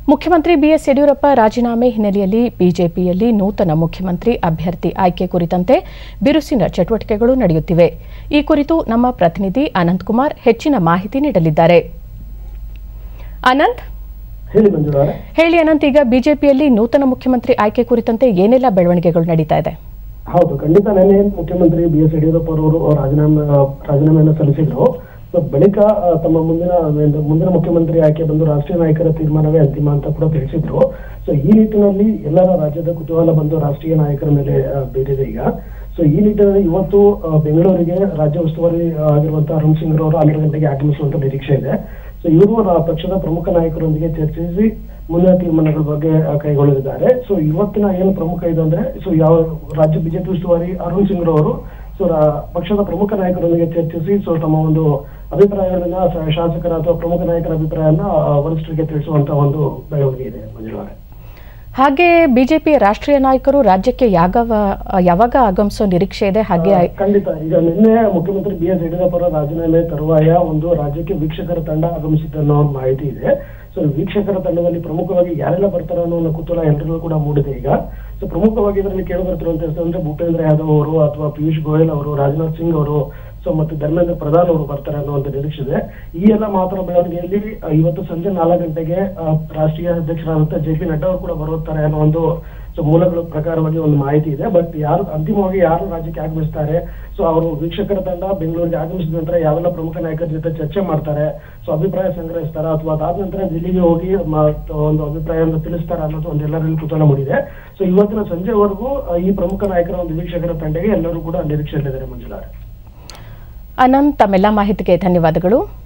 ಮುಖ್ಯಮಂತ್ರಿ ಬಿಎಸ್ ಯಡಿಯೂರಪ್ಪ ರಾಜೀನಾಮೆ ಹಿನ್ನೆಲೆಯಲ್ಲಿ ಬಿಜೆಪಿಯಲ್ಲಿ ನೂತನ ಮುಖ್ಯಮಂತ್ರಿ ಅಭ್ಯರ್ಥಿ ಆಯ್ಕೆ ಕುರಿತಂತೆ ಬಿರುಸಿನ ಚಟುವಟಿಕೆಗಳು ನಡೆಯುತ್ತಿವೆ ಈ ಕುರಿತು ನಮ್ಮ ಪ್ರತಿನಿಧಿ ಅನಂತಕುಮಾರ್ ಹೆಚ್ಚಿನ ಮಾಹಿತಿ ನೀಡಲಿದ್ದಾರೆ ಅನಂತ್ ಹೇಳಿ ಮಂಜುಳ ಅವರೇ ಹೇಳಿ ಅನಂತ್ ಈಗ ಬಿಜೆಪಿಯಲ್ಲಿ ನೂತನ ಮುಖ್ಯಮಂತ್ರಿ ಆಯ್ಕೆ ಕುರಿತಂತೆ ಏನೆಲ್ಲ ಬೆಳವಣಿಗೆಗಳು ನಡೀತಾ ಇದೆ ಹೌದು ಖಂಡಿತ ನಿನ್ನೆ ಮುಖ್ಯಮಂತ್ರಿ ಬಿ ಎಸ್ ಯಡಿಯೂರಪ್ಪ ಅವರು ರಾಜೀನಾಮೆ ರಾಜೀನಾಮೆಯನ್ನು ಸಲ್ಲಿಸಿದ್ರು ಸೊ ಬಳಿಕ ಆ, ತಮ್ಮ ಮುಂದಿನ ಏನು ಮುಂದಿನ ಮುಖ್ಯಮಂತ್ರಿ ಆಯ್ಕೆ ಬಂದು ರಾಷ್ಟ್ರೀಯ ನಾಯಕರ ತೀರ್ಮಾನವೇ ಅಂತಿಮ ಅಂತ ಕೂಡ ತಿಳಿಸಿದ್ರು ಸೊ ಈ ನಿಟ್ಟಿನಲ್ಲಿ ಎಲ್ಲರ ರಾಜ್ಯದ ಕುತೂಹಲ ಬಂದು ರಾಷ್ಟ್ರೀಯ ನಾಯಕರ ಮೇಲೆ ಆ, ಬೀರಿದೆ ಈಗ ಸೊ ಈ ನಿಟ್ಟಿನಲ್ಲಿ ಇವತ್ತು ಆ, ಬೆಂಗಳೂರಿಗೆ ರಾಜ್ಯ ಉಸ್ತುವಾರಿ ಆ, ಆಗಿರುವಂತಹ ಅರುಣ್ ಸಿಂಗ್ ಅವರು ಹನ್ನೆರಡು ಗಂಟೆಗೆ ಆಗಮಿಸುವಂತ ನಿರೀಕ್ಷೆ ಇದೆ ಸೊ ಇವರು ರಾ- ಪಕ್ಷದ ಪ್ರಮುಖ ನಾಯಕರೊಂದಿಗೆ ಚರ್ಚಿಸಿ ಮುಂದಿನ ತೀರ್ಮಾನಗಳ ಬಗ್ಗೆ ಆ, ಕೈಗೊಳ್ಳಲಿದ್ದಾರೆ ಸೊ ಇವತ್ತಿನ ಏನು ಪ್ರಮುಖ ಇದು ಅಂದ್ರೆ ಸೊ ಯಾವ ರಾಜ್ಯ ಬಿಜೆಪಿ ಉಸ್ತುವಾರಿ ಅರುಣ್ ಸಿಂಗ್ ಅವರು ಸೊ ರಾ- ಪಕ್ಷದ ಪ್ರಮುಖ ನಾಯಕರೊಂದಿಗೆ ಚರ್ಚಿಸಿ ಸೊ ತಮ್ಮ ಒಂದು ಅಭಿಪ್ರಾಯಗಳನ್ನ ಸ- ಶಾಸಕರ ಅಥವಾ ಪ್ರಮುಖ ನಾಯಕರ ಅಭಿಪ್ರಾಯನ ಆ, ವರಿಷ್ಠರಿಗೆ ತಿಳಿಸುವಂತ ಒಂದು ಬೆಳವಣಿಗೆ ಇದೆ ಮಂಜುಳಾರೆ ಹಾಗೆ ಬಿಜೆಪಿ ರಾಷ್ಟ್ರೀಯ ನಾಯಕರು ರಾಜ್ಯಕ್ಕೆ ಯಾಗವ ಯಾವಾಗ ಆಗಮಿಸೋ ನಿರೀಕ್ಷೆ ಇದೆ ಹಾಗೆ ಆ, ಖಂಡಿತ ಈಗ ನಿನ್ನೆ ಮುಖ್ಯಮಂತ್ರಿ ಬಿ ಎಸ್ ಯಡಿಯೂರಪ್ಪ ಅವರ ರಾಜೀನಾಮೆ ತರುವಾಯ ಒಂದು ರಾಜ್ಯಕ್ಕೆ ವೀಕ್ಷಕರ ತಂಡ ಆಗಮಿಸಿದ್ದ ಅನ್ನೋ ಒಂದು ಮಾಹಿತಿ ಇದೆ ಸೊ ವೀಕ್ಷಕರ ತಂಡದಲ್ಲಿ ಪ್ರಮುಖವಾಗಿ ಯಾರೆಲ್ಲ ಬರ್ತಾರೆ ಅನ್ನೋ ಒಂದು ಕುತೂಹಲ ಎಲ್ಲರಿಗೂ ಕೂಡ ಮೂಡಿದೆ ಈಗ ಸೊ ಪ್ರಮುಖವಾಗಿ ಇದರಲ್ಲಿ ಕೇಳಿ ಬರ್ತಿರುವಂತ ಹೆಸರು ಅಂದ್ರೆ ಭೂಪೇಂದ್ರ ಯಾದವ್ ಅವರು ಅಥವಾ ಪಿಯೂಷ್ ಗೋಯಲ್ ಅವರು ರಾಜನಾಥ್ ಸಿಂಗ್ ಅವರು ಸೊ ಮತ್ತೆ ಧರ್ಮೇಂದ್ರ ಪ್ರಧಾನ್ ಅವರು ಬರ್ತಾರೆ ಅನ್ನುವಂತ ನಿರೀಕ್ಷೆ ಇದೆ ಈ ಎಲ್ಲ ಮಾತ್ರ ಬೆಳವಣಿಗೆಯಲ್ಲಿ ಆ, ಇವತ್ತು ಸಂಜೆ ನಾಲ್ಕು ಗಂಟೆಗೆ ಆ, ರಾಷ್ಟ್ರೀಯ ಅಧ್ಯಕ್ಷರಾದಂತ ಜೆ ಪಿ ನಡ್ಡಾ ಅವರು ಕೂಡ ಬರುತ್ತಾರೆ ಅನ್ನೋ ಒಂದು ಸೊ ಮೂಲಗಳ ಪ್ರಕಾರವಾಗಿ ಒಂದು ಮಾಹಿತಿ ಇದೆ ಬಟ್ ಯಾರು ಅಂತಿಮವಾಗಿ ಯಾರು ರಾಜ್ಯಕ್ಕೆ ಆಗಮಿಸ್ತಾರೆ ಸೊ ಅವರು ವೀಕ್ಷಕರ ತಂಡ ಬೆಂಗಳೂರಿಗೆ ಆಗಮಿಸಿದ ನಂತರ ಯಾವೆಲ್ಲ ಪ್ರಮುಖ ನಾಯಕರ ಜೊತೆ ಚರ್ಚೆ ಮಾಡ್ತಾರೆ ಸೊ ಅಭಿಪ್ರಾಯ ಸಂಗ್ರಹಿಸ್ತಾರ ಅಥವಾ ಅದಾದ ನಂತರ ದಿಲ್ಲಿಗೆ ಹೋಗಿ ಮ- ಒಂದು ಅಭಿಪ್ರಾಯವನ್ನು ತಿಳಿಸ್ತಾರ ಅನ್ನೋದು ಒಂದು ಎಲ್ಲರಲ್ಲಿ ಕುತೂಹಲ ಮೂಡಿದೆ ಸೊ ಇವತ್ತಿನ ಸಂಜೆವರೆಗೂ ಆ, ಈ ಪ್ರಮುಖ ನಾಯಕರ ಒಂದು ವೀಕ್ಷಕರ ತಂಡಗೆ ಎಲ್ಲರೂ ಕೂಡ ನಿರೀಕ್ಷೆಯಲ್ಲಿದ್ದಾರೆ ಮಂಜುಳಾರೆ ಅನಂತ್ ತಮ್ಮೆಲ್ಲ ಮಾಹಿತಿಗೆ ಧನ್ಯವಾದಗಳು